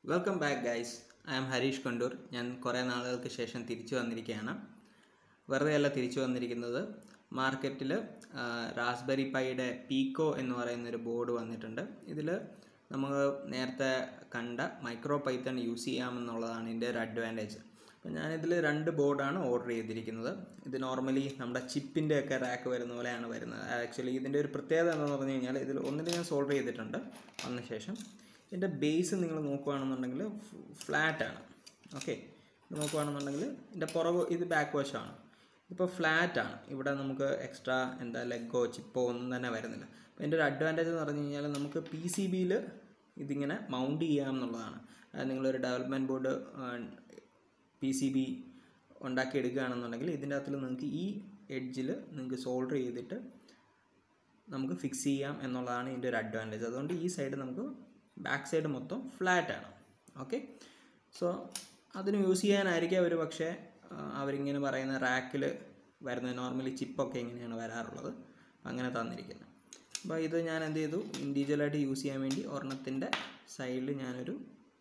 welcome back guys I am Harish Kondoor ഞാൻ കുറേ നാളുകൾക്ക് ശേഷം തിരിച്ചു വന്നിരിക്കുകയാണ് വെറുതെ അല്ല തിരിച്ചു വന്നിരിക്കുന്നത് മാർക്കറ്റിൽ റാസ്ബെറി പൈയുടെ പീക്കോ എന്ന് പറയുന്ന ഒരു ബോർഡ് വന്നിട്ടുണ്ട് ഇതിൽ നമ്മൾ നേരത്തെ കണ്ട മൈക്രോ പൈത്തൺ യൂസ് ചെയ്യാമെന്നുള്ളതാണ് ഇതിൻ്റെ ഒരു അഡ്വാൻറ്റേജ് അപ്പോൾ ഞാനിതിൽ രണ്ട് ബോർഡാണ് ഓർഡർ ചെയ്തിരിക്കുന്നത് ഇത് നോർമലി നമ്മുടെ ചിപ്പിൻ്റെ ഒക്കെ റാക്ക് വരുന്ന പോലെയാണ് വരുന്നത് ആക്ച്വലി ഇതിൻ്റെ ഒരു പ്രത്യേകത എന്താണെന്ന് പറഞ്ഞു കഴിഞ്ഞാൽ ഇതിൽ ഒന്നിൽ ഞാൻ സോൾഡർ ചെയ്തിട്ടുണ്ട് വന്ന ശേഷം ഇതിൻ്റെ ബേസ് നിങ്ങൾ നോക്കുകയാണെന്നുണ്ടെങ്കിൽ ഫ്ലാറ്റ് ആണ് ഓക്കെ ഇത് നോക്കുകയാണെന്നുണ്ടെങ്കിൽ ഇതിൻ്റെ പുറകു ഇത് ബാക്ക് വശമാണ് ഇപ്പോൾ ഫ്ലാറ്റ് ആണ് ഇവിടെ നമുക്ക് എക്സ്ട്രാ എന്താ ലെഗോ ചിപ്പോ ഒന്നും തന്നെ വരുന്നില്ല അപ്പോൾ ഇതിൻ്റെ ഒരു അഡ്വാൻറ്റേജ് എന്ന് പറഞ്ഞു കഴിഞ്ഞാൽ നമുക്ക് പി സി ബിയിൽ ഇതിങ്ങനെ മൗണ്ട് ചെയ്യാം എന്നുള്ളതാണ് അതായത് നിങ്ങളൊരു development board P C B ഉണ്ടാക്കിയെടുക്കുകയാണെന്നുണ്ടെങ്കിൽ ഇതിൻ്റെ അകത്തിൽ നിങ്ങൾക്ക് ഈ എഡ്ജിൽ നിങ്ങൾക്ക് സോൾഡർ ചെയ്തിട്ട് നമുക്ക് ഫിക്സ് ചെയ്യാം എന്നുള്ളതാണ് ഇതിൻ്റെ ഒരു അഡ്വാൻറ്റേജ് അതുകൊണ്ട് ഈ സൈഡ് നമുക്ക് ബാക്ക് സൈഡ് മൊത്തം ഫ്ലാറ്റ് ആണ് ഓക്കെ സോ അതിന് യൂസ് ചെയ്യാനായിരിക്കും ഒരു പക്ഷേ അവരിങ്ങനെ പറയുന്ന റാക്കിൽ വരുന്ന നോർമലി ചിപ്പൊക്കെ ഇങ്ങനെയാണ് വരാറുള്ളത് അങ്ങനെ തന്നിരിക്കുന്നത് അപ്പോൾ ഇത് ഞാൻ എന്ത് ചെയ്തു ഇൻഡിവിജ്വലായിട്ട് യൂസ് ചെയ്യാൻ വേണ്ടി ഒരെണ്ണത്തിൻ്റെ സൈഡിൽ ഞാനൊരു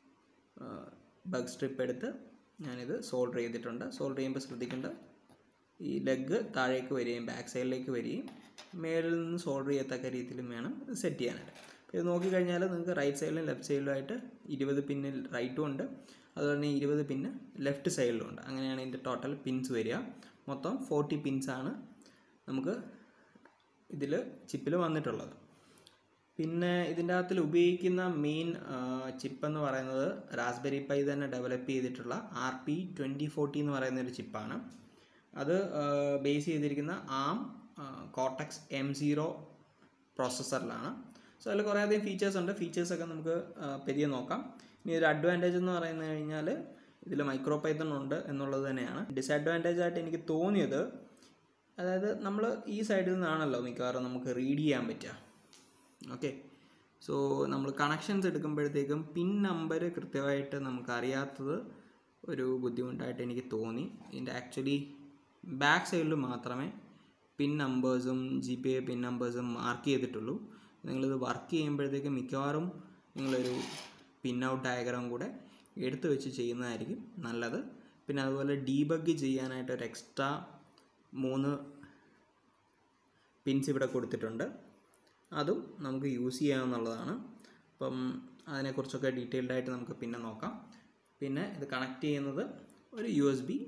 ബഗ് സ്ട്രിപ്പ് എടുത്ത് ഞാനിത് സോൾഡർ ചെയ്തിട്ടുണ്ട് സോൾഡർ ചെയ്യുമ്പോൾ ശ്രദ്ധിക്കേണ്ട ഈ ലെഗ് താഴേക്ക് വരികയും ബാക്ക് സൈഡിലേക്ക് വരികയും മേലിൽ നിന്ന് സോൾഡർ ചെയ്യത്തക്ക രീതിയിലും വേണം ഇത് സെറ്റ് ചെയ്യാനായിട്ട് അപ്പോൾ ഇത് നോക്കിക്കഴിഞ്ഞാൽ നിങ്ങൾക്ക് റൈറ്റ് സൈഡിലും ലെഫ്റ്റ് സൈഡിലുമായിട്ട് ഇരുപത് പിന്നിൽ റൈറ്റും ഉണ്ട് അതുപോലെ തന്നെ ഇരുപത് പിന്ന് ലെഫ്റ്റ് സൈഡിലും ഉണ്ട് അങ്ങനെയാണ് ഇതിൻ്റെ ടോട്ടൽ പിൻസ് വരിക മൊത്തം ഫോർട്ടി പിൻസാണ് നമുക്ക് ഇതിൽ ചിപ്പിൽ വന്നിട്ടുള്ളത് പിന്നെ ഇതിൻ്റെ അകത്തിൽ ഉപയോഗിക്കുന്ന മെയിൻ ചിപ്പ് എന്ന് പറയുന്നത് റാസ്ബെറി പൈ തന്നെ ഡെവലപ്പ് ചെയ്തിട്ടുള്ള ആർ പി ട്വൻറ്റി ഫോർട്ടി എന്ന് പറയുന്ന ഒരു ചിപ്പാണ് അത് ബേസ് ചെയ്തിരിക്കുന്ന ആം കോട്ടക്സ് എം സീറോ പ്രോസസ്സറിലാണ് സോ അതിൽ കുറേയധികം ഫീച്ചേഴ്സ് ഉണ്ട് ഫീച്ചേഴ്സൊക്കെ നമുക്ക് പെരിയെ നോക്കാം ഇനി ഒരു അഡ്വാൻറ്റേജ് എന്ന് പറയുന്നത് കഴിഞ്ഞാൽ ഇതിൽ മൈക്രോ പൈത്തൺ ഉണ്ട് എന്നുള്ളത് തന്നെയാണ് ഡിസഡ്വാൻറ്റേജ് ആയിട്ട് എനിക്ക് തോന്നിയത് അതായത് നമ്മൾ ഈ സൈഡിൽ നിന്നാണല്ലോ മിക്കവാറും നമുക്ക് റീഡ് ചെയ്യാൻ പറ്റുക ഓക്കെ സോ നമ്മൾ കണക്ഷൻസ് എടുക്കുമ്പോഴത്തേക്കും പിൻ നമ്പർ കൃത്യമായിട്ട് നമുക്ക് അറിയാത്തത് ഒരു ബുദ്ധിമുട്ടായിട്ട് എനിക്ക് തോന്നി ഇതിൻ്റെ ആക്ച്വലി ബാക്ക് സൈഡിൽ മാത്രമേ പിൻ നമ്പേഴ്സും ജി പി ഐ പിൻ നമ്പേഴ്സും മാർക്ക് ചെയ്തിട്ടുള്ളൂ നിങ്ങളിത് വർക്ക് ചെയ്യുമ്പോഴത്തേക്കും മിക്കവാറും നിങ്ങളൊരു പിൻ ഔട്ട് ഡയഗ്രാം കൂടെ എടുത്തു വെച്ച് ചെയ്യുന്നതായിരിക്കും നല്ലത് പിന്നെ അതുപോലെ ഡീബഗ് ചെയ്യാനായിട്ട് ഒരു എക്സ്ട്രാ മൂന്ന് പിൻസ് ഇവിടെ കൊടുത്തിട്ടുണ്ട് അതും നമുക്ക് യൂസ് ചെയ്യാവുന്നതാണ് അപ്പം അതിനെക്കുറിച്ചൊക്കെ ഡീറ്റെയിൽഡ് ആയിട്ട് നമുക്ക് പിന്നെ നോക്കാം പിന്നെ ഇത് കണക്ട് ചെയ്യുന്നത് ഒരു U S B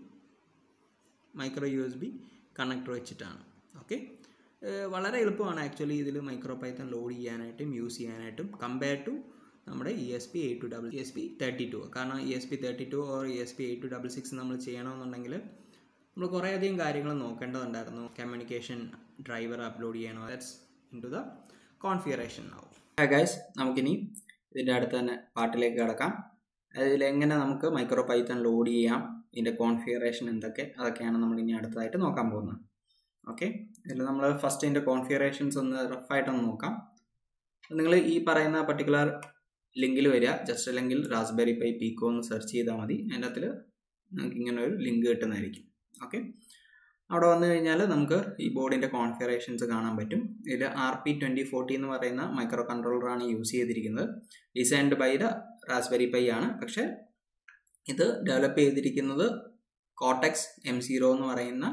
micro U S B connector വെച്ചിട്ടാണ് ഓക്കെ വളരെ എളുപ്പമാണ് ആക്ച്വലി ഇതിൽ മൈക്രോ പൈത്തൺ ലോഡ് ചെയ്യാനായിട്ടും യൂസ് ചെയ്യാനായിട്ടും കമ്പയർ ടു നമ്മുടെ E S P eight two double E S P thirty two കാരണം E S P thirty two or E S P eight two double six നമ്മൾ ചെയ്യണമെന്നുണ്ടെങ്കിൽ നമ്മൾ കുറേയധികം കാര്യങ്ങൾ നോക്കേണ്ടതുണ്ടായിരുന്നു കമ്മ്യൂണിക്കേഷൻ ഡ്രൈവർ അപ്ലോഡ് ചെയ്യണോ that's in to the configuration ആവും guys നമുക്കിനി ഇതിൻ്റെ അടുത്ത് തന്നെ പാട്ടിലേക്ക് കിടക്കാം അതിൽ എങ്ങനെ നമുക്ക് മൈക്രോ പൈത്തൺ ലോഡ് ചെയ്യാം ഇതിൻ്റെ കോൺഫിഗറേഷൻ എന്തൊക്കെ അതൊക്കെയാണ് നമ്മൾ ഇനി അടുത്തതായിട്ട് നോക്കാൻ പോകുന്നത് ഓക്കെ ഇതിൽ നമ്മൾ ഫസ്റ്റ് ഇതിൻ്റെ കോൺഫിഗറേഷൻസ് ഒന്ന് റഫായിട്ടൊന്ന് നോക്കാം നിങ്ങൾ ഈ പറയുന്ന പർട്ടിക്കുലർ ലിങ്കിൽ വരിക ജസ്റ്റ് അല്ലെങ്കിൽ റാസ്ബെറി പൈ പീക്കോ എന്ന് സെർച്ച് ചെയ്താൽ മതി അതിൻ്റെ അകത്തിൽ നിങ്ങൾക്ക് ഇങ്ങനെ ഒരു ലിങ്ക് കിട്ടുന്നതായിരിക്കും ഓക്കെ അവിടെ വന്നു കഴിഞ്ഞാൽ നമുക്ക് ഈ ബോർഡിൻ്റെ കോൺഫിഗറേഷൻസ് കാണാൻ പറ്റും ഇതിൽ ആർ പി ട്വൻറ്റി ഫോർട്ടി എന്ന് പറയുന്ന മൈക്രോ കൺട്രോളറാണ് യൂസ് ചെയ്തിരിക്കുന്നത് designed by the Raspberry Pi ആണ് പക്ഷേ ഇത് ഡെവലപ്പ് ചെയ്തിരിക്കുന്നത് കോട്ടക്സ് എം സീറോ എന്ന് പറയുന്ന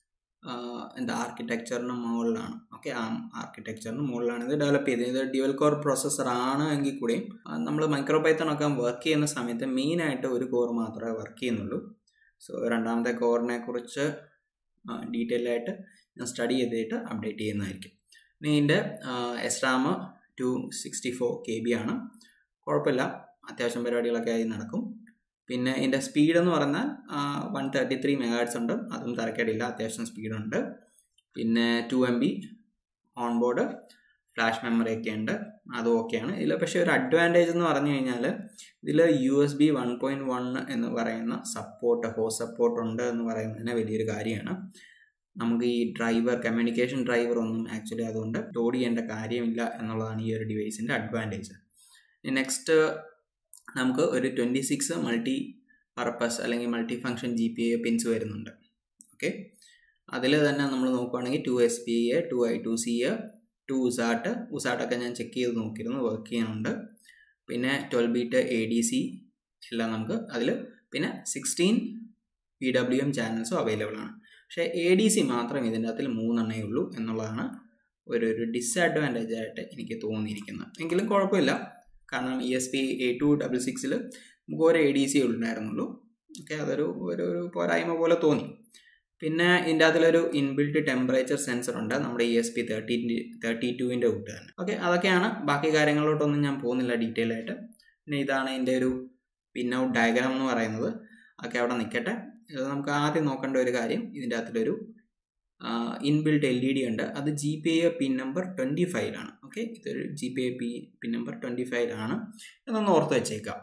എന്താ ആർക്കിടെക്ചറിന് മുകളിലാണ് ഓക്കെ ആ ആർക്കിടെക്ചറിന് മുകളിലാണ് ഇത് ഡെവലപ്പ് ചെയ്തത് ഇത് ഡ്യുവൽ കോർ പ്രോസസ്സർ ആണ് എങ്കിൽ കൂടിയും നമ്മൾ മൈക്രോ പൈത്തൺ ഒക്കെ വർക്ക് ചെയ്യുന്ന സമയത്ത് മെയിനായിട്ട് ഒരു കോർ മാത്രമേ വർക്ക് ചെയ്യുന്നുള്ളൂ സോ രണ്ടാമത്തെ കോറിനെ കുറിച്ച് ഡീറ്റെയിൽ ആയിട്ട് ഞാൻ സ്റ്റഡി ചെയ്തിട്ട് അപ്ഡേറ്റ് ചെയ്യുന്നതായിരിക്കും ഇനി ഇതിൻ്റെ S RAM two sixty four K B ആണ് കുഴപ്പമില്ല അത്യാവശ്യം പരിപാടികളൊക്കെ ആയി നടക്കും പിന്നെ ഇതിൻ്റെ സ്പീഡ് എന്ന് പറഞ്ഞാൽ വൺ തേർട്ടി ത്രീ മെഗാഡ്സ് ഉണ്ട് അതും തിരക്കേടില്ല അത്യാവശ്യം സ്പീഡുണ്ട് പിന്നെ two M B on board flash memory ഒക്കെ ഉണ്ട് അതും ഓക്കെയാണ് ഇതിൽ പക്ഷേ ഒരു അഡ്വാൻറ്റേജ് എന്ന് പറഞ്ഞു കഴിഞ്ഞാൽ ഇതിൽ U S B one point one എന്ന് പറയുന്ന സപ്പോർട്ട് ഹോസ് സപ്പോർട്ട് ഉണ്ട് എന്ന് പറയുന്നതിന് വലിയൊരു കാര്യമാണ് നമുക്ക് ഈ ഡ്രൈവർ കമ്മ്യൂണിക്കേഷൻ ഡ്രൈവർ ഒന്നും ആക്ച്വലി അതുകൊണ്ട് ലോഡ് ചെയ്യേണ്ട കാര്യമില്ല എന്നുള്ളതാണ് ഈ ഒരു ഡിവൈസിൻ്റെ അഡ്വാൻറ്റേജ് നെക്സ്റ്റ് നമുക്ക് ഒരു ട്വൻറ്റി സിക്സ് മൾട്ടി പർപ്പസ് അല്ലെങ്കിൽ multi function G P I pins വരുന്നുണ്ട് ഓക്കെ അതിൽ തന്നെ നമ്മൾ നോക്കുകയാണെങ്കിൽ two S P A two I two C A two USART ഉസാട്ടൊക്കെ ഞാൻ ചെക്ക് ചെയ്ത് നോക്കിയിരുന്നു വർക്ക് ചെയ്യുന്നുണ്ട് പിന്നെ twelve bit A D C എല്ലാം നമുക്ക് അതിൽ പിന്നെ സിക്സ്റ്റീൻ പി ഡബ്ല്യു എം ചാനൽസും അവൈലബിൾ ആണ് പക്ഷേ എ ഡി സി മാത്രം ഇതിൻ്റെ അകത്തിൽ മൂന്നെണ്ണേ ഉള്ളൂ എന്നുള്ളതാണ് ഒരു ഒരു ഡിസഡ്വാൻറ്റേജ് ആയിട്ട് എനിക്ക് തോന്നിയിരിക്കുന്നത് എങ്കിലും കുഴപ്പമില്ല കാരണം E S P A two double സിക്സിൽ നമുക്ക് ഒരു എ ഡി സി ഉണ്ടായിരുന്നുള്ളൂ ഓക്കെ അതൊരു ഒരു ഒരു പോരായ്മ പോലെ തോന്നി പിന്നെ ഇതിൻ്റെ അതിലൊരു ഇൻബിൽറ്റ് ടെമ്പറേച്ചർ സെൻസർ ഉണ്ട് നമ്മുടെ E S P thirty thirty ടുവിൻ്റെ കൂട്ട് തന്നെ ഓക്കെ അതൊക്കെയാണ് ബാക്കി കാര്യങ്ങളിലോട്ടൊന്നും ഞാൻ പോകുന്നില്ല ഡീറ്റെയിൽ ആയിട്ട് പിന്നെ ഇതാണ് ഇതിൻ്റെ ഒരു പിൻ ഔട്ട് ഡയഗ്രാം എന്ന് പറയുന്നത് ഒക്കെ അവിടെ നിൽക്കട്ടെ ഇത് നമുക്ക് ആദ്യം നോക്കേണ്ട ഒരു കാര്യം ഇതിൻ്റെ അകത്തിലൊരു ഇൻബിൽറ്റ് എൽ ഇ ഡി ഉണ്ട് അത് G P I pin number twenty ഫൈവിലാണ് ഓക്കെ ഇതൊരു G P I P pin number twenty ഫൈവിലാണ് എന്നൊന്ന് ഓർത്ത് വെച്ചേക്കാം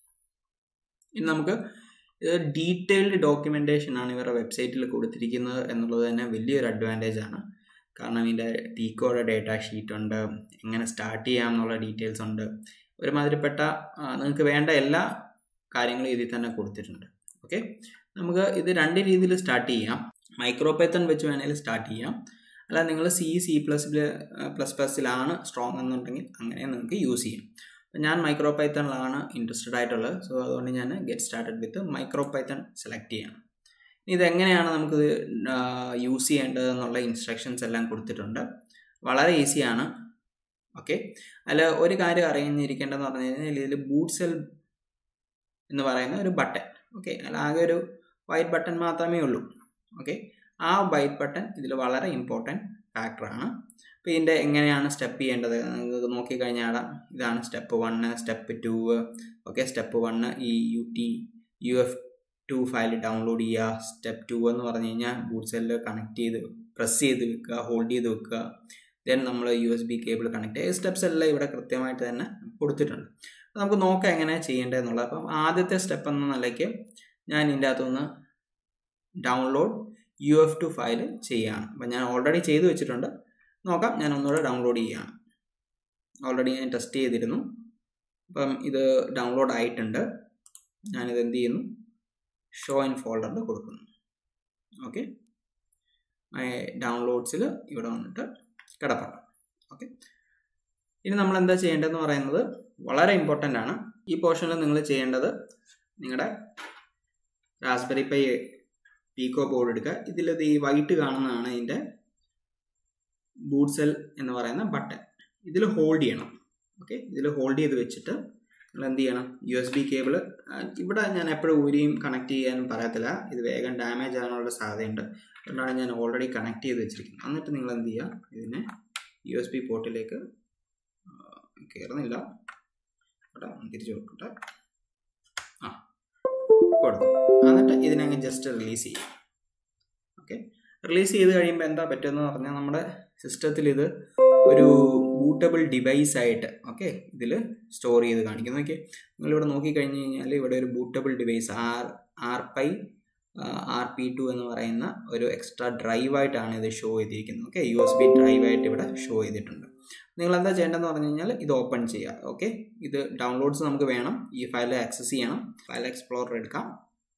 ഇനി നമുക്ക് ഇത് ഡീറ്റെയിൽഡ് ഡോക്യുമെൻറ്റേഷൻ ആണ് ഇവരുടെ വെബ്സൈറ്റിൽ കൊടുത്തിരിക്കുന്നത് എന്നുള്ളത് തന്നെ വലിയൊരു അഡ്വാൻറ്റേജ് ആണ് കാരണം ഇതിൻ്റെ ടീക്കോയുടെ ഡേറ്റ ഷീറ്റ് ഉണ്ട് എങ്ങനെ സ്റ്റാർട്ട് ചെയ്യാം എന്നുള്ള ഡീറ്റെയിൽസ് ഉണ്ട് ഒരുമാതിരിപ്പെട്ട നിങ്ങൾക്ക് വേണ്ട എല്ലാ കാര്യങ്ങളും ഇതിൽ തന്നെ കൊടുത്തിട്ടുണ്ട് ഓക്കെ നമുക്ക് ഇത് രണ്ട് രീതിയിൽ സ്റ്റാർട്ട് ചെയ്യാം മൈക്രോ പൈത്തൺ വെച്ച് വേണമെങ്കിൽ സ്റ്റാർട്ട് ചെയ്യാം അല്ല നിങ്ങൾ സി സി പ്ലസ് പ്ലസ് പ്ലസിലാണ് സ്ട്രോങ് എന്നുണ്ടെങ്കിൽ അങ്ങനെ നിങ്ങൾക്ക് യൂസ് ചെയ്യാം അപ്പം ഞാൻ മൈക്രോ പൈത്തണിലാണ് ഇൻട്രസ്റ്റഡ് ആയിട്ടുള്ളത് സോ അതുകൊണ്ട് ഞാൻ get started with micro Python select ചെയ്യണം ഇതെങ്ങനെയാണ് നമുക്കിത് യൂസ് ചെയ്യേണ്ടത് എന്നുള്ള ഇൻസ്ട്രക്ഷൻസ് എല്ലാം കൊടുത്തിട്ടുണ്ട് വളരെ ഈസിയാണ് ഓക്കെ അതിൽ ഒരു കാര്യം അറിഞ്ഞിരിക്കേണ്ടതെന്ന് പറഞ്ഞു കഴിഞ്ഞാൽ ഇതിൽ ബൂട്ട് സെൽ എന്ന് പറയുന്ന ഒരു ബട്ടൺ ഓക്കെ അതിൽ ആകെ ഒരു വൈറ്റ് ബട്ടൺ മാത്രമേ ഉള്ളൂ ഓക്കെ ആ വൈറ്റ് ബട്ടൺ ഇതിൽ വളരെ ഇമ്പോർട്ടൻറ്റ് ഫാക്ടറാണ് അപ്പോൾ ഇതിൻ്റെ എങ്ങനെയാണ് സ്റ്റെപ്പ് ചെയ്യേണ്ടത് നിങ്ങൾക്ക് നോക്കിക്കഴിഞ്ഞാൽ ഇതാണ് step one step two okay step one ഈ U T U F two file download ചെയ്യുക സ്റ്റെപ്പ് ടു എന്ന് പറഞ്ഞു കഴിഞ്ഞാൽ ബൂട്ട് സെല്ലിൽ കണക്ട് ചെയ്ത് പ്രസ് ചെയ്ത് വെക്കുക ഹോൾഡ് ചെയ്ത് വെക്കുക ദെൻ നമ്മൾ U S B cable connect ചെയ്യുക സ്റ്റെപ്സ് എല്ലാം ഇവിടെ കൃത്യമായിട്ട് തന്നെ കൊടുത്തിട്ടുണ്ട് നമുക്ക് നോക്കാം എങ്ങനെയാണ് ചെയ്യേണ്ടതെന്നുള്ളത് അപ്പം ആദ്യത്തെ സ്റ്റെപ്പ് എന്ന നിലയ്ക്ക് ഞാൻ ഇതിൻ്റെ അകത്തുനിന്ന് download U F two file ചെയ്യുകയാണ് അപ്പം ഞാൻ ഓൾറെഡി ചെയ്തു വെച്ചിട്ടുണ്ട് നോക്കാം ഞാൻ ഒന്നുകൂടെ ഡൗൺലോഡ് ചെയ്യുകയാണ് ഓൾറെഡി ഞാൻ ടെസ്റ്റ് ചെയ്തിരുന്നു അപ്പം ഇത് ഡൗൺലോഡ് ആയിട്ടുണ്ട് ഞാനിത് എന്ത് ചെയ്യുന്നു ഷോ ഇൻ ഫോൾഡറിൽ കൊടുക്കുന്നു ഓക്കെ ഡൗൺലോഡ്സിൽ ഇവിടെ വന്നിട്ട് കിടപ്പുണ്ട് ഓക്കെ ഇനി നമ്മൾ എന്താ ചെയ്യേണ്ടതെന്ന് പറയുന്നത് വളരെ ഇമ്പോർട്ടൻ്റ് ആണ് ഈ പോർഷനിൽ നിങ്ങൾ ചെയ്യേണ്ടത് നിങ്ങളുടെ റാസ്ബെറി പൈ പീക്കോ ബോർഡ് എടുക്കുക ഇതിലത് ഈ വൈറ്റ് കാണുന്നതാണ് ഇതിൻ്റെ ബൂട്ട് സെൽ എന്ന് പറയുന്ന ബട്ടൺ ഇതിൽ ഹോൾഡ് ചെയ്യണം ഓക്കെ ഇതിൽ ഹോൾഡ് ചെയ്ത് വെച്ചിട്ട് നിങ്ങൾ എന്ത് ചെയ്യണം യു എസ് ബി കേബിൾ ഇവിടെ ഞാൻ എപ്പോഴും ഊരിയും കണക്ട് ചെയ്യാനും പറയത്തില്ല ഇത് വേഗം ഡാമേജ് ആകാനുള്ള സാധ്യതയുണ്ട് അതുകൊണ്ടാണ് ഞാൻ ഓൾറെഡി കണക്ട് ചെയ്ത് വെച്ചിരിക്കുന്നത് എന്നിട്ട് നിങ്ങൾ എന്ത് ചെയ്യുക ഇതിനെ യു എസ് ബി പോർട്ടിലേക്ക് കയറുന്നില്ല ഇവിടെ തിരിച്ചു കൊടുക്കട്ടെ ആ കൊടുത്തു എന്നിട്ട് ഇതിനങ്ങ് ജസ്റ്റ് റിലീസ് ചെയ്യും ഓക്കെ റിലീസ് ചെയ്ത് കഴിയുമ്പോൾ എന്താ പറ്റുമെന്ന് പറഞ്ഞാൽ നമ്മുടെ സിസ്റ്റത്തിൽ ഇത് ഒരു ബൂട്ടബിൾ ഡിവൈസ് ആയിട്ട് ഓക്കെ ഇതിൽ സ്റ്റോർ ചെയ്ത് കാണിക്കുന്നു ഓക്കെ നിങ്ങളിവിടെ നോക്കിക്കഴിഞ്ഞ് കഴിഞ്ഞാൽ ഇവിടെ ഒരു bootable device R R Pi R P two എന്ന് പറയുന്ന ഒരു എക്സ്ട്രാ ഡ്രൈവായിട്ടാണ് ഇത് ഷോ ചെയ്തിരിക്കുന്നത് ഓക്കെ യു എസ് ബി ഡ്രൈവായിട്ട് ഇവിടെ ഷോ ചെയ്തിട്ടുണ്ട് നിങ്ങൾ എന്താ ചെയ്യേണ്ടതെന്ന് പറഞ്ഞു കഴിഞ്ഞാൽ ഇത് ഓപ്പൺ ചെയ്യുക ഓക്കെ ഇത് ഡൗൺലോഡ്സ് നമുക്ക് വേണം ഈ ഫയൽ ആക്സസ് ചെയ്യണം ഫയൽ എക്സ്പ്ലോറർ എടുക്കാം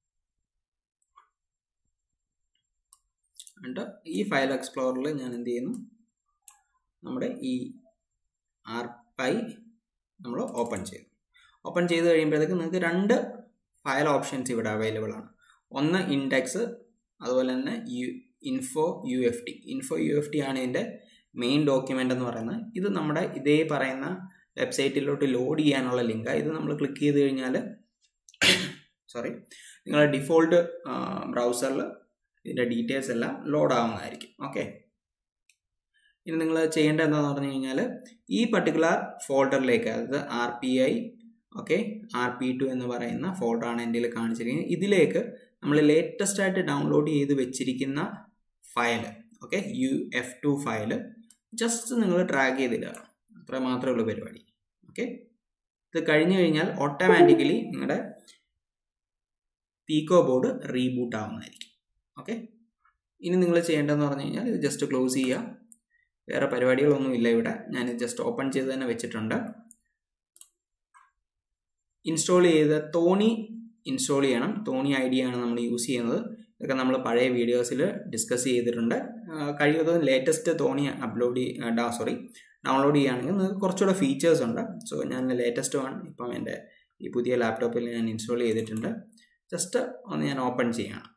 എന്നിട്ട് ഈ ഫയൽ എക്സ്പ്ലോററിൽ ഞാൻ എന്ത് ചെയ്യുന്നു നമ്മുടെ ഈ ആർ പൈ നമ്മൾ ഓപ്പൺ ചെയ്തു ഓപ്പൺ ചെയ്ത് കഴിയുമ്പോഴത്തേക്ക് നിങ്ങൾക്ക് രണ്ട് ഫയൽ ഓപ്ഷൻസ് ഇവിടെ അവൈലബിൾ ആണ് ഒന്ന് ഇൻഡെക്സ് അതുപോലെ തന്നെ U info U F T info U F T ആണ് ഇതിൻ്റെ മെയിൻ ഡോക്യുമെൻ്റ് എന്ന് പറയുന്നത് ഇത് നമ്മുടെ ഇതേ പറയുന്ന വെബ്സൈറ്റിലോട്ട് ലോഡ് ചെയ്യാനുള്ള ലിങ്കാണ് ഇത് നമ്മൾ ക്ലിക്ക് ചെയ്ത് കഴിഞ്ഞാൽ സോറി നിങ്ങളുടെ ഡിഫോൾട്ട് ബ്രൗസറിൽ ഇതിൻ്റെ ഡീറ്റെയിൽസ് എല്ലാം ലോഡ് ആവുന്നതായിരിക്കും ഓക്കെ ഇനി നിങ്ങൾ ചെയ്യേണ്ടത് എന്താണെന്ന് പറഞ്ഞു കഴിഞ്ഞാൽ ഈ പർട്ടിക്കുലർ ഫോൾഡറിലേക്ക് അതായത് R P I okay R P two എന്ന് പറയുന്ന ഫോൾഡറാണ് എൻ്റെ കാണിച്ചിരിക്കുന്നത് ഇതിലേക്ക് നമ്മൾ ലേറ്റസ്റ്റ് ആയിട്ട് ഡൗൺലോഡ് ചെയ്ത് വെച്ചിരിക്കുന്ന file okay U F two file just നിങ്ങൾ ട്രാക്ക് ചെയ്തിടുക അത്ര മാത്രമേ ഉള്ളൂ പരിപാടി ഓക്കെ ഇത് കഴിഞ്ഞു കഴിഞ്ഞാൽ ഓട്ടോമാറ്റിക്കലി നിങ്ങളുടെ പീക്കോ ബോർഡ് റീബൂട്ട് ആവുന്നതായിരിക്കും ഓക്കെ ഇനി നിങ്ങൾ ചെയ്യേണ്ടതെന്ന് പറഞ്ഞു കഴിഞ്ഞാൽ ഇത് ജസ്റ്റ് ക്ലോസ് ചെയ്യുക വേറെ പരിപാടികളൊന്നും ഇല്ല ഇവിടെ ഞാൻ ജസ്റ്റ് ഓപ്പൺ ചെയ്ത് തന്നെ വെച്ചിട്ടുണ്ട് ഇൻസ്റ്റാൾ ചെയ്ത തോണി ഇൻസ്റ്റാൾ ചെയ്യണം തോണി ഐ ഡി ആണ് നമ്മൾ യൂസ് ചെയ്യുന്നത് ഇതൊക്കെ നമ്മൾ പഴയ വീഡിയോസിൽ ഡിസ്കസ് ചെയ്തിട്ടുണ്ട് കഴിയുന്നതും ലേറ്റസ്റ്റ് തോണി അപ്ലോഡ് സോറി ഡൗൺലോഡ് ചെയ്യുകയാണെങ്കിൽ നിങ്ങൾക്ക് കുറച്ചുകൂടെ ഫീച്ചേഴ്സ് ഉണ്ട് സോ ഞാൻ ലേറ്റസ്റ്റ് വൺ ഇപ്പം എൻ്റെ ഈ പുതിയ ലാപ്ടോപ്പിൽ ഞാൻ ഇൻസ്റ്റാൾ ചെയ്തിട്ടുണ്ട് ജസ്റ്റ് ഒന്ന് ഞാൻ ഓപ്പൺ ചെയ്യണം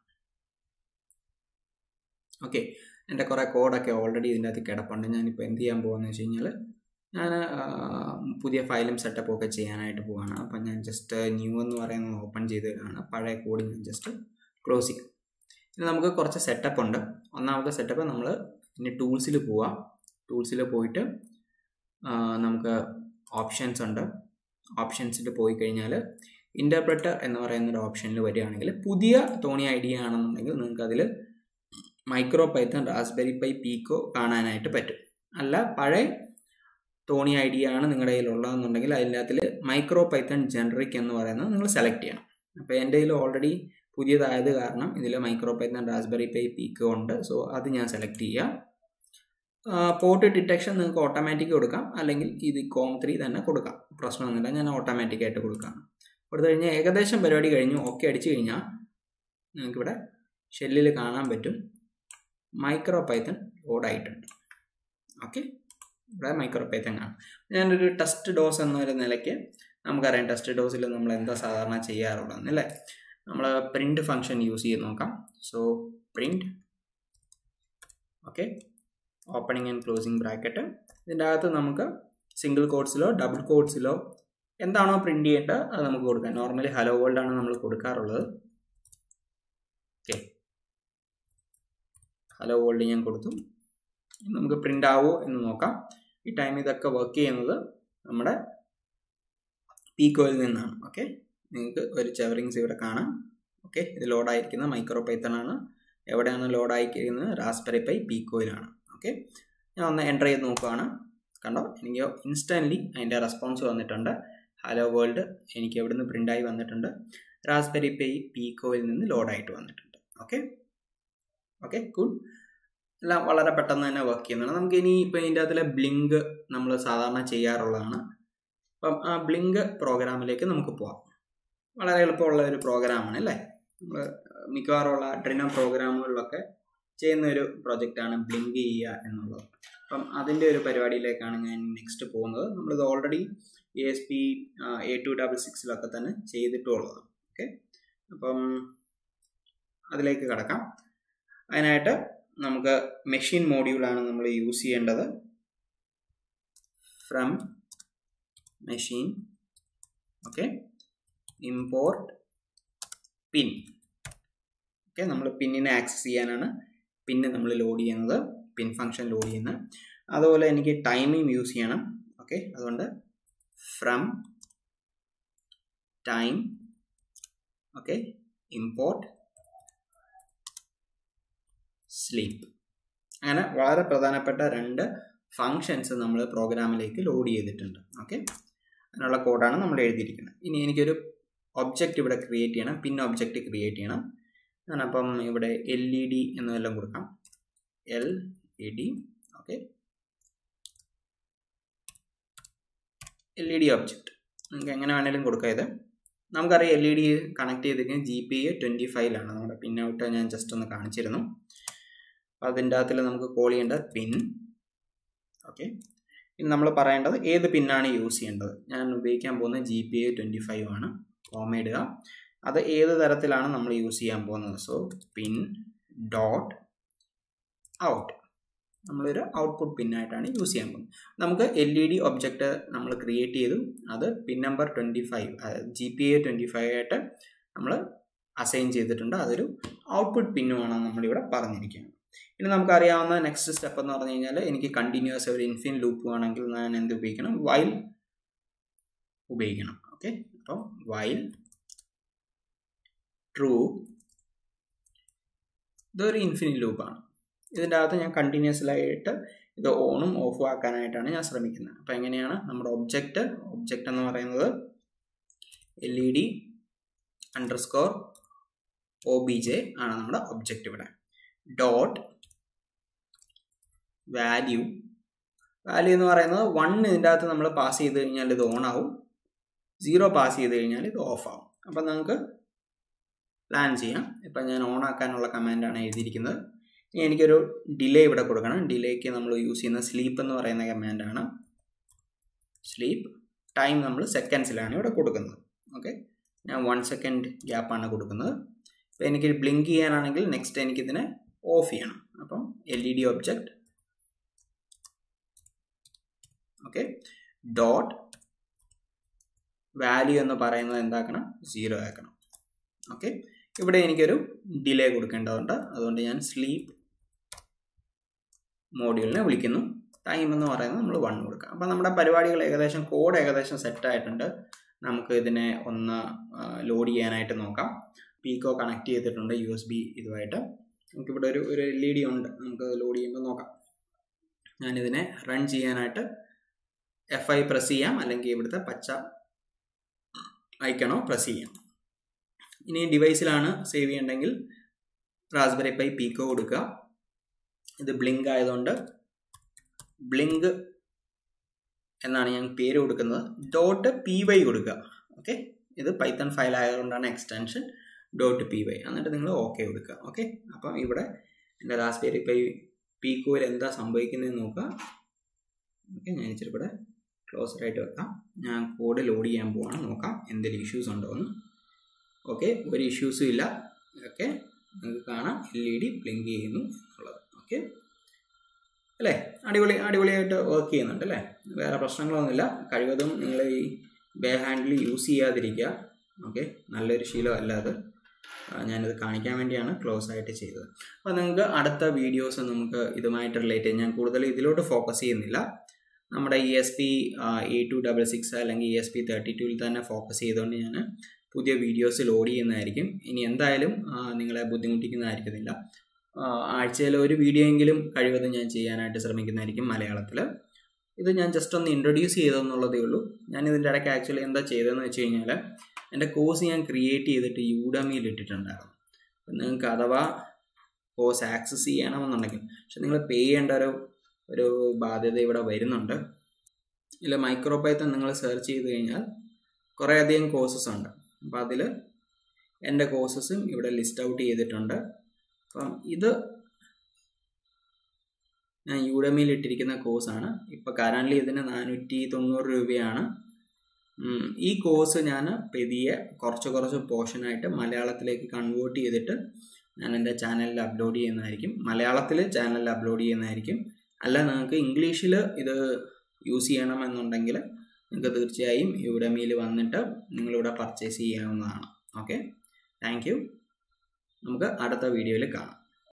ഓക്കെ എൻ്റെ കുറേ കോഡൊക്കെ ഓൾറെഡി ഇതിൻ്റെ അകത്ത് കിടപ്പുണ്ട് ഞാനിപ്പോൾ എന്ത് ചെയ്യാൻ പോകുന്നത് വെച്ച് കഴിഞ്ഞാൽ ഞാൻ പുതിയ ഫയലും സെറ്റപ്പും ഒക്കെ ചെയ്യാനായിട്ട് പോവാണ് അപ്പം ഞാൻ ജസ്റ്റ് ന്യൂ എന്ന് പറയുന്നത് ഓപ്പൺ ചെയ്ത് തരാണ് പഴയ കോഡ് ഞാൻ ജസ്റ്റ് ക്ലോസ് ചെയ്യും ഇനി നമുക്ക് കുറച്ച് സെറ്റപ്പ് ഉണ്ട് ഒന്നാമത്തെ സെറ്റപ്പ് നമ്മൾ ഇനി ടൂൾസിൽ പോവാം ടൂൾസിൽ പോയിട്ട് നമുക്ക് ഓപ്ഷൻസ് ഉണ്ട് ഓപ്ഷൻസിൽ പോയി കഴിഞ്ഞാൽ ഇൻ്റർപ്രറ്റർ എന്ന് പറയുന്ന ഒരു ഓപ്ഷനിൽ വരികയാണെങ്കിൽ പുതിയ തോണി ഐഡിയ ആണെന്നുണ്ടെങ്കിൽ നിങ്ങൾക്ക് അതിൽ micro Python Raspberry Pi Pico കാണാനായിട്ട് പറ്റും അല്ല പഴയ തോണി ഐഡിയ ആണ് നിങ്ങളുടെ കയ്യിലുള്ളതെന്നുണ്ടെങ്കിൽ അതിനകത്തിൽ മൈക്രോ പൈത്തൺ ജനറിക് എന്ന് പറയുന്നത് നിങ്ങൾ സെലക്ട് ചെയ്യണം അപ്പോൾ എൻ്റെ കയ്യിൽ ഓൾറെഡി പുതിയതായത് കാരണം ഇതിൽ micro Python Raspberry Pi Pico ഉണ്ട് സോ അത് ഞാൻ സെലക്ട് ചെയ്യാം പോർട്ട് ഡിറ്റക്ഷൻ നിങ്ങൾക്ക് ഓട്ടോമാറ്റിക് കൊടുക്കാം അല്ലെങ്കിൽ ഇത് കോം ത്രീ തന്നെ കൊടുക്കാം പ്രശ്നമൊന്നുമില്ല ഞാൻ ഓട്ടോമാറ്റിക് ആയിട്ട് കൊടുക്കാം കൊടുത്തു കഴിഞ്ഞാൽ ഏകദേശം പരിപാടി കഴിഞ്ഞു ഓക്കെ അടിച്ചു കഴിഞ്ഞാൽ നിങ്ങൾക്കിവിടെ ഷെല്ലിൽ കാണാൻ പറ്റും മൈക്രോ പൈത്തൺ ലോഡായിട്ടുണ്ട് ഓക്കെ ഇവിടെ മൈക്രോ പൈത്തൺ കാണാം ഞാനൊരു ടെസ്റ്റ് ഡോസ് എന്നൊരു നിലയ്ക്ക് നമുക്കറിയാം ടെസ്റ്റ് ഡോസിൽ നമ്മൾ എന്താ സാധാരണ ചെയ്യാറുള്ളതെന്ന് അല്ലേ നമ്മൾ പ്രിൻറ്റ് ഫംഗ്ഷൻ യൂസ് ചെയ്ത് നോക്കാം so print okay opening and closing bracket ഇതിൻ്റെ അകത്ത് നമുക്ക് സിംഗിൾ കോഡ്സിലോ ഡബിൾ കോഡ്സിലോ എന്താണോ പ്രിൻ്റ് ചെയ്യേണ്ടത് അത് നമുക്ക് കൊടുക്കാം നോർമലി ഹലോ വേൾഡ് ആണ് നമ്മൾ കൊടുക്കാറുള്ളത് ഓക്കെ ഹലോ വേൾഡ് ഞാൻ കൊടുത്തു നമുക്ക് പ്രിൻ്റ് ആവോ എന്ന് നോക്കാം ഈ ടൈം ഇതൊക്കെ വർക്ക് ചെയ്യുന്നത് നമ്മുടെ പീക്കോയിൽ നിന്നാണ് ഓക്കെ നിങ്ങൾക്ക് ഒരു ചെവറിങ്സ് ഇവിടെ കാണാം ഓക്കെ ഇത് ലോഡായിരിക്കുന്ന മൈക്രോ പൈത്തൺ ആണ് എവിടെയാണ് ലോഡായിരിക്കുന്നത് റാസ്ബെറി പൈ പീക്കോയിലാണ് ഓക്കെ ഞാൻ ഒന്ന് എൻ്റർ ചെയ്ത് നോക്കുകയാണ് കണ്ടോ എനിക്ക് ഇൻസ്റ്റൻ്റ്ലി അതിൻ്റെ റെസ്പോൺസ് വന്നിട്ടുണ്ട് ഹലോ വേൾഡ് എനിക്ക് എവിടുന്ന് പ്രിൻ്റായി വന്നിട്ടുണ്ട് റാസ്ബെറി പൈ പീക്കോയിൽ നിന്ന് ലോഡായിട്ട് വന്നിട്ടുണ്ട് ഓക്കെ ഓക്കെ കൂൾ എല്ലാം വളരെ പെട്ടെന്ന് തന്നെ വർക്ക് ചെയ്യുന്നതാണ് നമുക്ക് ഇനി ഇപ്പോൾ ഇതിൻ്റെ അകത്തിലെ ബ്ലിങ്ക് നമ്മൾ സാധാരണ ചെയ്യാറുള്ളതാണ് അപ്പം ആ ബ്ലിങ്ക് പ്രോഗ്രാമിലേക്ക് നമുക്ക് പോവാം വളരെ എളുപ്പമുള്ള ഒരു പ്രോഗ്രാമാണ് അല്ലേ നമ്മൾ മിക്കവാറുമുള്ള ട്രിനോ പ്രോഗ്രാമുകളിലൊക്കെ ചെയ്യുന്ന ഒരു പ്രൊജക്റ്റാണ് ബ്ലിങ്ക് ചെയ്യുക എന്നുള്ളത് അപ്പം അതിൻ്റെ ഒരു പരിപാടിയിലേക്കാണ് ഞാൻ നെക്സ്റ്റ് പോകുന്നത് നമ്മളിത് already E S P A two double സിക്സിലൊക്കെ തന്നെ ചെയ്തിട്ടുള്ളതാണ് ഓക്കെ അപ്പം അതിലേക്ക് കടക്കാം അതിനായിട്ട് നമുക്ക് മെഷീൻ മോഡ്യൂളാണ് നമ്മൾ യൂസ് ചെയ്യേണ്ടത് from machine okay import pin okay നമ്മൾ പിന്നിനെ ആക്സസ് ചെയ്യാനാണ് പിന്ന് നമ്മൾ ലോഡ് ചെയ്യുന്നത് പിൻ ഫംഗ്ഷൻ ലോഡ് ചെയ്യുന്നത് അതുപോലെ എനിക്ക് ടൈമിംഗ് യൂസ് ചെയ്യണം ഓക്കെ അതുകൊണ്ട് from time okay import sleep അങ്ങനെ വളരെ പ്രധാനപ്പെട്ട രണ്ട് ഫങ്ഷൻസ് നമ്മൾ പ്രോഗ്രാമിലേക്ക് ലോഡ് ചെയ്തിട്ടുണ്ട് ഓക്കെ അതിനുള്ള കോഡാണ് നമ്മൾ എഴുതിയിരിക്കുന്നത് ഇനി എനിക്കൊരു ഒബ്ജക്റ്റ് ഇവിടെ ക്രിയേറ്റ് ചെയ്യണം പിൻ ഒബ്ജക്റ്റ് ക്രിയേറ്റ് ചെയ്യണം ഞാനപ്പം ഇവിടെ എൽ ഇ ഡി എന്നെല്ലാം കൊടുക്കാം L E D okay L E D object നിങ്ങൾക്ക് എങ്ങനെ വേണേലും കൊടുക്കാം ഇത് നമുക്കറിയാം എൽ ഇ ഡി കണക്ട് ചെയ്തിരിക്കുന്നത് ജി പി എ ട്വൻറ്റി ഫൈവിലാണ് നമ്മുടെ പിൻ ഔട്ട് ഞാൻ ജസ്റ്റ് ഒന്ന് കാണിച്ചിരുന്നു അതിൻ്റെ അകത്തിൽ നമുക്ക് കോൾ ചെയ്യേണ്ട പിൻ ഓക്കെ ഇനി നമ്മൾ പറയേണ്ടത് ഏത് പിന്നാണ് യൂസ് ചെയ്യേണ്ടത് ഞാൻ ഉപയോഗിക്കാൻ പോകുന്നത് G P A twenty five ആണ് കോമ ഇടുക അത് ഏത് തരത്തിലാണ് നമ്മൾ യൂസ് ചെയ്യാൻ പോകുന്നത് സോ പിൻ ഡോട്ട് ഔട്ട് നമ്മളൊരു ഔട്ട്പുട്ട് പിന്നായിട്ടാണ് യൂസ് ചെയ്യാൻ പോകുന്നത് നമുക്ക് എൽ ഇ ഡി ഒബ്ജക്റ്റ് നമ്മൾ ക്രിയേറ്റ് ചെയ്തു അത് pin number twenty five G P A twenty five ആയിട്ട് നമ്മൾ അസൈൻ ചെയ്തിട്ടുണ്ട് അതൊരു ഔട്ട്പുട്ട് പിന്നുമാണ് നമ്മളിവിടെ പറഞ്ഞിരിക്കുന്നത് ഇനി നമുക്കറിയാവുന്ന നെക്സ്റ്റ് സ്റ്റെപ്പ് എന്ന് പറഞ്ഞു കഴിഞ്ഞാൽ എനിക്ക് കണ്ടിന്യൂസ് ഒരു ഇൻഫിൻ ലൂപ്പ് ആണെങ്കിൽ ഞാൻ എന്ത് ഉപയോഗിക്കണം വൈൽ ഉപയോഗിക്കണം ഓക്കെ അപ്പം വൈൽ ട്രൂ ഇതൊരു ഇൻഫിനിറ്റ് ലൂപ്പാണ് ഇതിൻ്റെ അകത്ത് ഞാൻ കണ്ടിന്യൂസ്ലായിട്ട് ഇത് ഓണും ഓഫും ആക്കാനായിട്ടാണ് ഞാൻ ശ്രമിക്കുന്നത് അപ്പോൾ എങ്ങനെയാണ് നമ്മുടെ ഒബ്ജക്റ്റ് ഒബ്ജക്റ്റ് എന്ന് പറയുന്നത് L E D underscore O B J ആണ് നമ്മുടെ ഒബ്ജക്റ്റ് ഇവിടെ ഡോട്ട് വാല്യൂ വാല്യൂ എന്ന് പറയുന്നത് വൺ ഇതിൻ്റെ അകത്ത് നമ്മൾ പാസ് ചെയ്ത് കഴിഞ്ഞാൽ ഇത് ഓൺ ആവും സീറോ പാസ് ചെയ്ത് കഴിഞ്ഞാൽ ഇത് ഓഫ് ആവും അപ്പം നമുക്ക് പ്ലാൻ ചെയ്യാം ഇപ്പം ഞാൻ ഓൺ ആക്കാനുള്ള കമാൻഡാണ് എഴുതിയിരിക്കുന്നത് ഇനി എനിക്കൊരു ഡിലേ ഇവിടെ കൊടുക്കണം ഡിലേക്ക് നമ്മൾ യൂസ് ചെയ്യുന്ന സ്ലീപ്പ് എന്ന് പറയുന്ന കമാൻഡാണ് സ്ലീപ്പ് ടൈം നമ്മൾ സെക്കൻഡ്സിലാണ് ഇവിടെ കൊടുക്കുന്നത് ഓക്കെ ഞാൻ വൺ സെക്കൻഡ് ഗ്യാപ്പാണ് കൊടുക്കുന്നത് അപ്പോൾ എനിക്ക് ബ്ലിങ്ക് ചെയ്യാനാണെങ്കിൽ നെക്സ്റ്റ് എനിക്കിതിനെ ഓഫ് ചെയ്യണം അപ്പം L E D object okay dot value എന്ന് പറയുന്നത് എന്താക്കണം സീറോ ആക്കണം ഓക്കെ ഇവിടെ എനിക്കൊരു ഡിലേ കൊടുക്കേണ്ടതുണ്ട് അതുകൊണ്ട് ഞാൻ സ്ലീപ്പ് മോഡ്യൂളിനെ വിളിക്കുന്നു ടൈം എന്ന് പറയുന്നത് നമ്മൾ വൺ കൊടുക്കാം അപ്പോൾ നമ്മുടെ പരിപാടികൾ ഏകദേശം കോഡ് ഏകദേശം സെറ്റ് ആയിട്ടുണ്ട് നമുക്ക് ഇതിനെ ഒന്ന് ലോഡ് ചെയ്യാനായിട്ട് നോക്കാം പീക്കോ കണക്ട് ചെയ്തിട്ടുണ്ട് യു എസ് ബി ഇതുമായിട്ട് നമുക്കിവിടെ ഒരു ഒരു എൽ ഇ ഡി ഉണ്ട് നമുക്ക് ലോഡ് ചെയ്യുമ്പോൾ നോക്കാം ഞാനിതിനെ റൺ ചെയ്യാനായിട്ട് എഫ് ഐ പ്രസ് ചെയ്യാം അല്ലെങ്കിൽ ഇവിടുത്തെ പച്ച ഐക്കണോ പ്രസ് ചെയ്യാം ഇനി ഡിവൈസിലാണ് സേവ് ചെയ്യേണ്ടെങ്കിൽ റാസ്ബെറി പൈ പീക്കോ കൊടുക്കുക ഇത് ബ്ലിങ്ക് ആയതുകൊണ്ട് ബ്ലിങ്ക് എന്നാണ് ഞാൻ പേര് കൊടുക്കുന്നത് ഡോട്ട് പി വൈ കൊടുക്കുക ഓക്കെ ഇത് പൈത്തൺ ഫയൽ ആയതുകൊണ്ടാണ് എക്സ്റ്റൻഷൻ ഡോട്ട് പി വൈ എന്നിട്ട് നിങ്ങൾ ഓക്കെ കൊടുക്കുക ഓക്കെ അപ്പം ഇവിടെ എൻ്റെ റാസ്ബെറി പൈ പീക്കോയിൽ എന്താ സംഭവിക്കുന്നതെന്ന് നോക്കുക ഓക്കെ ഞാൻ ഇച്ചിരി കൂടെ ക്ലോസർ ആയിട്ട് വെക്കാം ഞാൻ കോഡ് ലോഡ് ചെയ്യാൻ പോവാണ് നോക്കാം എന്തെങ്കിലും ഇഷ്യൂസ് ഉണ്ടോ എന്ന് ഓക്കെ ഒരു ഇഷ്യൂസും ഇല്ല ഓക്കെ നിങ്ങൾക്ക് കാണാം എൽ ഇ ഡി ബ്ലിങ്ക് ചെയ്യുന്നു എന്നുള്ളത് ഓക്കെ അല്ലേ അടിപൊളി അടിപൊളിയായിട്ട് വർക്ക് ചെയ്യുന്നുണ്ട് അല്ലേ വേറെ പ്രശ്നങ്ങളൊന്നുമില്ല കഴിവതും നിങ്ങൾ ഈ ബേ ഹാൻഡിൽ യൂസ് ചെയ്യാതിരിക്കുക ഓക്കെ നല്ലൊരു ശീലം അല്ല അത് ഞാനിത് കാണിക്കാൻ വേണ്ടിയാണ് ക്ലോസ് ആയിട്ട് ചെയ്തത് അപ്പോൾ നിങ്ങൾക്ക് അടുത്ത വീഡിയോസ് നമുക്ക് ഇതുമായിട്ട് റിലേറ്റ് ചെയ്യാം ഞാൻ കൂടുതൽ ഇതിലോട്ട് ഫോക്കസ് ചെയ്യുന്നില്ല നമ്മുടെ E S P A two double six അല്ലെങ്കിൽ ഇ എസ് പി തേർട്ടി ടുവിൽ തന്നെ ഫോക്കസ് ചെയ്തുകൊണ്ട് ഞാൻ പുതിയ വീഡിയോസ് ലോഡ് ചെയ്യുന്നതായിരിക്കും ഇനി എന്തായാലും നിങ്ങളെ ബുദ്ധിമുട്ടിക്കുന്നതായിരിക്കുന്നില്ല ആഴ്ചയിൽ ഒരു വീഡിയോ എങ്കിലും കഴിവതും ഞാൻ ചെയ്യാനായിട്ട് ശ്രമിക്കുന്നതായിരിക്കും മലയാളത്തിൽ ഇത് ഞാൻ ജസ്റ്റ് ഒന്ന് ഇൻട്രൊഡ്യൂസ് ചെയ്തെന്നുള്ളതേ ഉള്ളൂ ഞാൻ ഇതിൻ്റെ ഇടയ്ക്ക് ആക്ച്വലി എന്താ ചെയ്തതെന്ന് വെച്ച് കഴിഞ്ഞാൽ എൻ്റെ കോഴ്സ് ഞാൻ ക്രിയേറ്റ് ചെയ്തിട്ട് യൂഡമിയിൽ ഇട്ടിട്ടുണ്ടായിരുന്നു നിങ്ങൾക്ക് അഥവാ കോഴ്സ് ആക്സസ് ചെയ്യണമെന്നുണ്ടെങ്കിൽ പക്ഷെ നിങ്ങൾ പേ ചെയ്യേണ്ട ഒരു ഒരു ബാധ്യത ഇവിടെ വരുന്നുണ്ട് ഇല്ല മൈക്രോ പൈത്തൺ നിങ്ങൾ സെർച്ച് ചെയ്ത് കഴിഞ്ഞാൽ കുറേയധികം കോഴ്സസ് ഉണ്ട് അപ്പോൾ അതിൽ എൻ്റെ കോഴ്സസും ഇവിടെ ലിസ്റ്റ് ഔട്ട് ചെയ്തിട്ടുണ്ട് അപ്പം ഇത് ഞാൻ യൂഡമിയിൽ ഇട്ടിരിക്കുന്ന കോഴ്സാണ് ഇപ്പോൾ കറൻ്റ് ഇതിന് നാനൂറ്റി തൊണ്ണൂറ് രൂപയാണ് ഈ കോഴ്സ് ഞാൻ പെതിയെ കുറച്ച് കുറച്ച് പോർഷനായിട്ട് മലയാളത്തിലേക്ക് കൺവേർട്ട് ചെയ്തിട്ട് ഞാൻ എൻ്റെ ചാനലിൽ അപ്ലോഡ് ചെയ്യുന്നതായിരിക്കും മലയാളത്തിൽ ചാനലിൽ അപ്ലോഡ് ചെയ്യുന്നതായിരിക്കും അല്ല നിങ്ങൾക്ക് ഇംഗ്ലീഷിൽ ഇത് യൂസ് ചെയ്യണമെന്നുണ്ടെങ്കിൽ നിങ്ങൾക്ക് തീർച്ചയായും യുഡമിയിൽ വന്നിട്ട് നിങ്ങളിവിടെ പർച്ചേസ് ചെയ്യാവുന്നതാണ് ഓക്കെ താങ്ക് യു നമുക്ക് അടുത്ത വീഡിയോയിൽ കാണാം